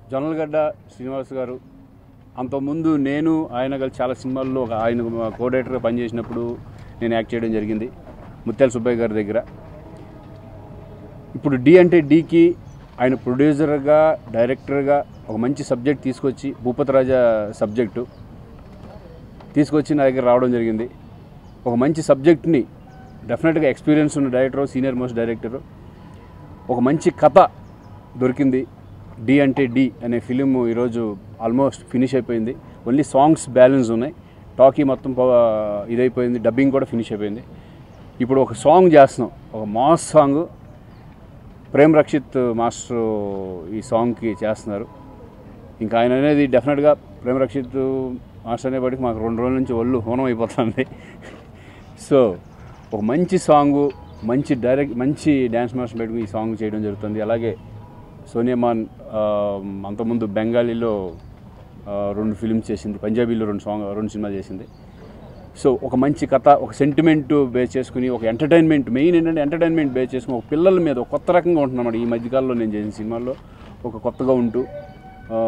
జొన్నలగడ్డ శ్రీనివాస్ గారు అంతకుముందు నేను ఆయన కలిసి చాలా సినిమాల్లో ఒక ఆయన కోడైటర్గా పనిచేసినప్పుడు నేను యాక్ట్ చేయడం జరిగింది ముత్యాల సుబ్బయ్య గారి దగ్గర ఇప్పుడు డి అంటే డీకి ఆయన ప్రొడ్యూసర్గా డైరెక్టర్గా ఒక మంచి సబ్జెక్ట్ తీసుకొచ్చి భూపతి రాజా సబ్జెక్టు తీసుకొచ్చి నా దగ్గర రావడం జరిగింది ఒక మంచి సబ్జెక్ట్ని డెఫినెట్గా ఎక్స్పీరియన్స్ ఉన్న డైరెక్టర్ సీనియర్ మోస్ట్ డైరెక్టర్ ఒక మంచి కథ దొరికింది డి అంటే డి అనే ఫిలిం ఈరోజు ఆల్మోస్ట్ ఫినిష్ అయిపోయింది ఓన్లీ సాంగ్స్ బ్యాలెన్స్ ఉన్నాయి టాకీ మొత్తం పో- ఇదైపోయింది డబ్బింగ్ కూడా ఫినిష్ అయిపోయింది ఇప్పుడు ఒక సాంగ్ చేస్తున్నాం ఒక mass song Prem Rakshith master ఈ సాంగ్కి చేస్తున్నారు ఇంకా ఆయన అనేది డెఫినెట్గా ప్రేమ రక్షిత్ మాస్టర్ అనేప్పటికి మాకు రెండు రోజుల నుంచి ఒళ్ళు హోనం అయిపోతుంది సో ఒక మంచి సాంగ్ మంచి డైరెక్ట్ మంచి డ్యాన్స్ మాస్టర్ పెట్టుకుని ఈ సాంగ్ చేయడం జరుగుతుంది అలాగే సోనియామాన్ ఆ, అంతకుముందు బెంగాలీలో ఆ, రెండు ఫిల్మ్స్ చేసింది పంజాబీలో రెండు సాంగ్ రెండు సినిమాలు చేసింది సో ఒక మంచి కథ ఒక సెంటిమెంట్ బేస్ చేసుకుని ఒక ఎంటర్టైన్మెంట్ మెయిన్ ఏంటంటే ఎంటర్టైన్మెంట్ బేస్ చేసుకుని ఒక పిల్లల మీద ఒక కొత్త రకంగా ఉంటున్నమాట ఈ మధ్యకాలంలో నేను చేసిన సినిమాల్లో ఒక కొత్తగా ఉంటూ ఆ,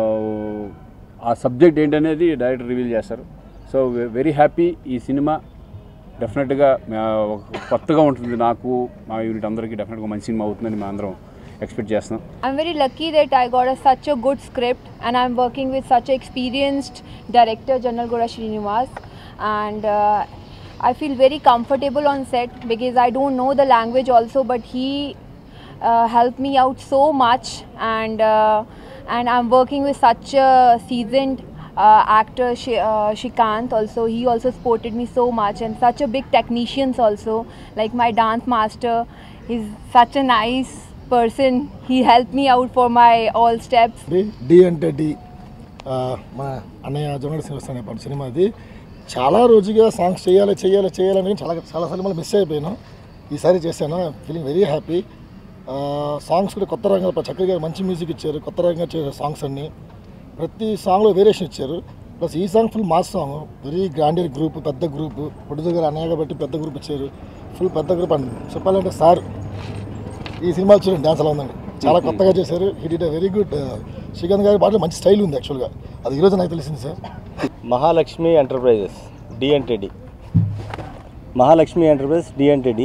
ఆ సబ్జెక్ట్ ఏంటనేది డైరెక్టర్ రివీల్ చేస్తారు సో వెరీ హ్యాపీ ఈ సినిమా డెఫినెట్గా ఆ, ఒక కొత్తగా ఉంటుంది నాకు మా యూనిట్ అందరికీ డెఫినెట్గా మంచి సినిమా అవుతుందని మేము అందరం ఎక్స్పెక్ట్ చేస్తున్నాం I'm very lucky that I got a, such a good script and I'm working with such an experienced director, Janal Goda Srinivas. And uh, I feel very comfortable on set because I don't know the language also, but he uh, helped me out so much. And uh, and I'm working with such a seasoned uh, actor, Shi- uh, Shikant. Also, he also supported me so much, and such a big technicians also, like my dance master. He's such a nice person. He helped me out for my all steps. D D అంటే D ఆ, మన అన్నయ్య జొన్నడి శ్రీనివాస్ అనే పాట cinema అది చాలా రోజుగా songs చేయాలి చేయాలి చేయాలని చాలా చాలా సినిమాలు మిస్ అయిపోయాను ఈసారి చేశాను ఫీలింగ్ వెరీ హ్యాపీ సాంగ్స్ కూడా కొత్త రంగా చక్రి గారు మంచి మ్యూజిక్ ఇచ్చారు కొత్త రంగా చేసే సాంగ్స్ అన్నీ ప్రతి సాంగ్లో వేరియేషన్ ఇచ్చారు ప్లస్ ఈ song full mass song very grandeur group పెద్ద గ్రూప్ పొడి దగ్గర అన్నయ్య కాబట్టి పెద్ద గ్రూప్ ఇచ్చారు ఫుల్ పెద్ద గ్రూప్ అండి చెప్పాలంటే సార్ ఈ సినిమా చూడండి డ్యాన్స్ ఎలా ఉందండి చాలా కొత్తగా చేశారు hit did very good Srikanth గారి పాటలో మంచి స్టైల్ ఉంది యాక్చువల్గా అది ఈరోజు నాకు తెలిసింది sir Mahalakshmi Enterprises DNTD Mahalakshmi Enterprises DNTD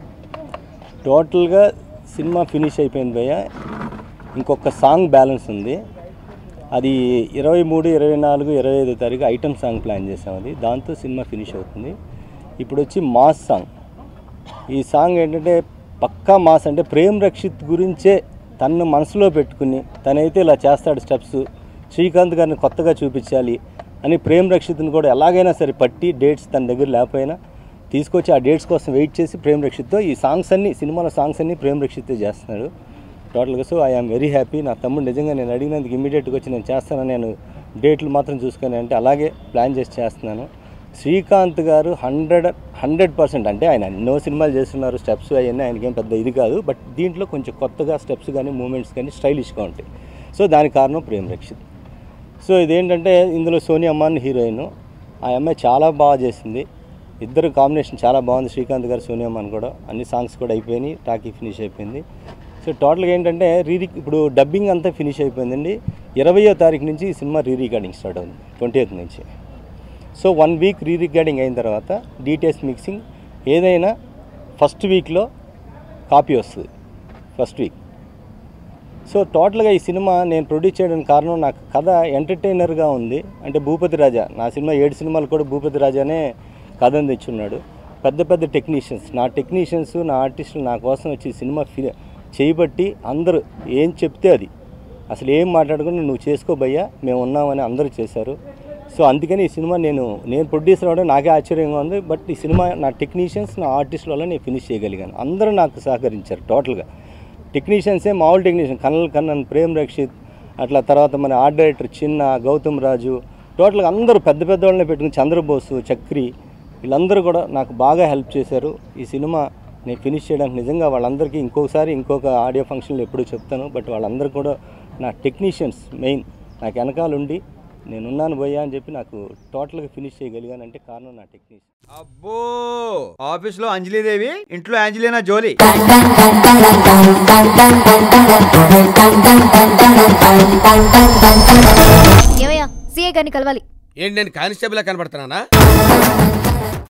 టోటల్గా సినిమా ఫినిష్ అయిపోయింది భయ్య ఇంకొక సాంగ్ బ్యాలెన్స్ ఉంది అది ఇరవై మూడు ఇరవై నాలుగు ఇరవై ఐదో తారీఖు ఐటమ్ సాంగ్ ప్లాన్ చేసాం అది దాంతో సినిమా ఫినిష్ అవుతుంది ఇప్పుడు వచ్చి మాస్ సాంగ్ ఈ సాంగ్ ఏంటంటే పక్కా మాస్ అంటే ప్రేమ్ రక్షిత్ గురించే తను మనసులో పెట్టుకుని తనైతే ఇలా చేస్తాడు స్టెప్స్ శ్రీకాంత్ గారిని కొత్తగా చూపించాలి అని ప్రేమ్ రక్షిత్ని కూడా ఎలాగైనా సరే పట్టి డేట్స్ తన దగ్గర లేకపోయినా తీసుకొచ్చి ఆ డేట్స్ కోసం వెయిట్ చేసి ప్రేమ్ రక్షిత్తో ఈ సాంగ్స్ అన్ని సినిమాలో సాంగ్స్ అన్ని ప్రేమ్ రక్షిత్తే చేస్తున్నాడు టోటల్గా సో ఐఆమ్ వెరీ హ్యాపీ నా తమ్ముడు నిజంగా నేను అడిగినందుకు ఇమీడియట్గా వచ్చి నేను చేస్తానని నేను డేట్లు మాత్రం చూసుకొని అంటే అలాగే ప్లాన్ చేసి చేస్తున్నాను శ్రీకాంత్ గారు హండ్రెడ్ హండ్రెడ్ పర్సెంట్ అంటే ఆయన ఎన్నో సినిమాలు చేస్తున్నారు స్టెప్స్ అవన్నీ ఆయనకేం పెద్ద ఇది కాదు బట్ దీంట్లో కొంచెం కొత్తగా స్టెప్స్ కానీ మూమెంట్స్ కానీ స్టైలిష్గా ఉంటాయి సో దానికి కారణం ప్రేమ్ రక్షిత్ సో ఇదేంటంటే ఇందులో సోనియా అమ్మాన్ హీరోయిన్ ఆ అమ్మాయి చాలా బాగా చేసింది ఇద్దరు కాంబినేషన్ చాలా బాగుంది శ్రీకాంత్ గారు సోనియా అమ్మాన్ కూడా అన్ని సాంగ్స్ కూడా అయిపోయినాయి టాకీ ఫినిష్ అయిపోయింది సో టోటల్గా ఏంటంటే రీరి ఇప్పుడు డబ్బింగ్ అంతా ఫినిష్ అయిపోయిందండి ఇరవయో తారీఖు నుంచి ఈ సినిమా రీ రికార్డింగ్ స్టార్ట్ అవుతుంది ట్వంటీ ఎయిత్ నుంచి so one week re recording అయిన తర్వాత డీటెయిల్స్ మిక్సింగ్ ఏదైనా ఫస్ట్ వీక్లో కాపీ వస్తుంది ఫస్ట్ వీక్ సో టోటల్గా ఈ సినిమా నేను ప్రొడ్యూస్ చేయడానికి కారణం నాకు కథ ఎంటర్టైనర్గా ఉంది అంటే భూపతి రాజా నా సినిమా ఏడు సినిమాలు కూడా భూపతి రాజానే కథను తెచ్చున్నాడు పెద్ద పెద్ద టెక్నీషియన్స్ నా టెక్నీషియన్స్ నా ఆర్టిస్టులు నా కోసం వచ్చి ఈ సినిమా ఫి చేయబట్టి అందరూ ఏం చెప్తే అది అసలు ఏం మాట్లాడకుండా నువ్వు చేసుకోబయ్యా మేము ఉన్నామని అందరూ చేశారు సో అందుకని ఈ సినిమా నేను నేను ప్రొడ్యూసర్ అవ్వడం నాకే ఆశ్చర్యంగా ఉంది బట్ ఈ సినిమా నా టెక్నీషియన్స్ నా ఆర్టిస్టుల వల్ల నేను ఫినిష్ చేయగలిగాను అందరూ నాకు సహకరించారు టోటల్గా టెక్నీషియన్సే మామూలు టెక్నీషియన్ కన్నల్ కన్నన్ ప్రేమ్ రక్షిత్ అట్లా తర్వాత మన ఆర్ట్ డైరెక్టర్ చిన్న గౌతమ్ రాజు టోటల్గా అందరూ పెద్ద పెద్ద వాళ్ళని పెట్టుకుని చంద్రబోసు చక్రి వీళ్ళందరూ కూడా నాకు బాగా హెల్ప్ చేశారు ఈ సినిమా నేను ఫినిష్ చేయడానికి నిజంగా వాళ్ళందరికీ ఇంకొకసారి ఇంకొక ఆడియో ఫంక్షన్లో ఎప్పుడూ చెప్తాను బట్ వాళ్ళందరూ కూడా నా టెక్నీషియన్స్ మెయిన్ నాకు వెనకాల ఉండి నేనున్నాను పోయా అని చెప్పి నాకు టోటల్గా ఫినిష్ చేయగలిగానంటే కారణం నా టెక్నీషియన్ అబ్బో ఆఫీస్ లో అంజలీదేవి ఇంట్లో అంజలీనా జోలీ ఏమయ్యా సీఏ గారిని కలవాలి ఏంటి నేను కానిస్టేబుల్ కనబడుతున్నానా